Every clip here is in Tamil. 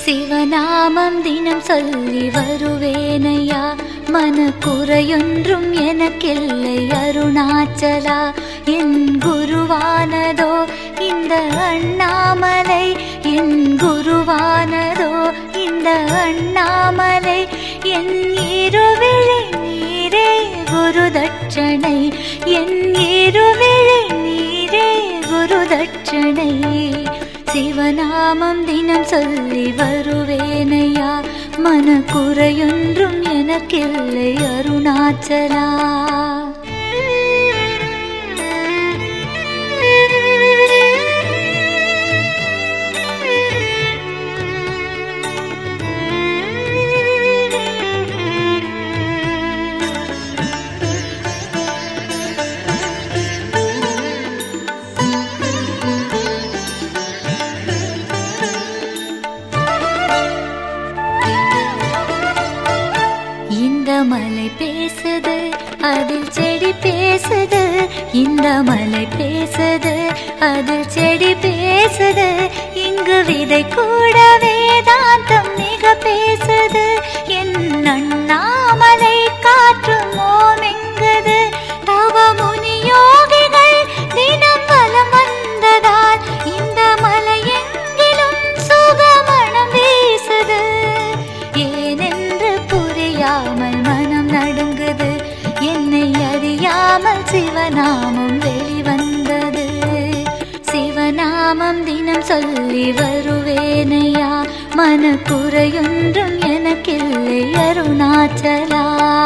சிவநாமம் தினம் சொல்லி வருவேனையா மன குறையொன்றும் எனக்கில்லை அருணாச்சலா என் குருவானதோ இந்த அண்ணாமலை என் குருவானதோ இந்த அண்ணாமலை என் இருவிழி நீரே குரு தட்சணை என் இருவிழி நீரே குரு தட்சணை சிவநாமம் தினம் சொல்லி வருவேனையா மன குறையொன்றும் எனக்கில்லை அருணாச்சலா இந்த மலை பேசுது அதில் செடி பேசுது இந்த மலை பேசுது அதில் செடி பேசுது இங்கு விதை கூட வேதாந்தம் மிக பேசுது என் அண்ணாமலை காற்று மோமெங்குது தவ முனி யோகிகள் தினம் வலம் வந்ததால் இந்த மலை எங்கிலும் சுகமணம் வீசுது ஏனென்று புரியாமல் மனம் நடுங்குது என்னை அறியாமல் சிவநாமம் வெளிவந்தது சிவநாமம் தினம் சொல்லி வருவேனையா மன குறையொன்றும் எனக்கில்லை அருணாச்சலா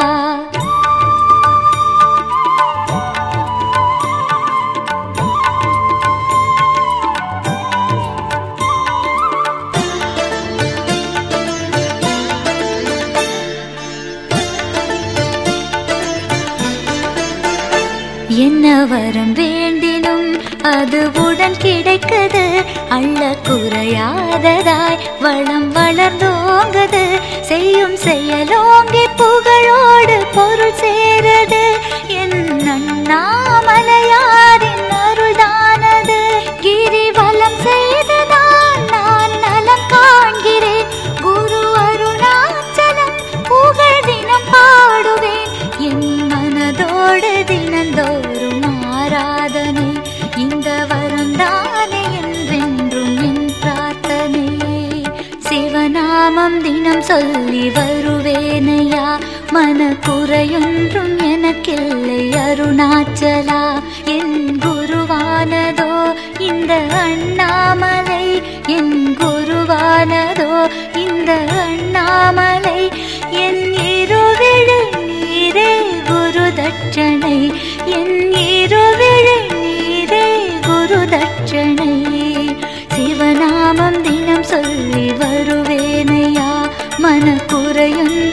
என்ன வரம் வேண்டினும் அது உடன் கிடைக்குது அள்ள குறையாததாய் வளம் வளர்ந்தோங்குது செய்யும் செயலோங்கி புகழோடு பொருள் சேருது என் அண்ணாமலையாரின் அருள்தானது கிரிவலம் செய்துதான் நான் நலம் காண்கிறேன் குரு அருணாச்சலம் புகழ் தினம் பாடுவேன் என் மனதோடு தினந்தோறும் ஆராதனை இந்த வரந்தானே என்றென்றும் என் பிரார்த்தனை சிவநாமம் தினம் சொல்லி வருவேனையா மன குறையொன்றும் எனக்கில்லை அருணாச்சலா என் குருவானதோ இந்த அண்ணாமலை என் குருவானதோ இந்த அண்ணாமலை என் இருவிழி நீரே குரு தட்சணை என் இருவிழி நீரே குரு தட்சணை சிவநாமம் தினம் சொல்லி வருவேனையா மன குறையொன்று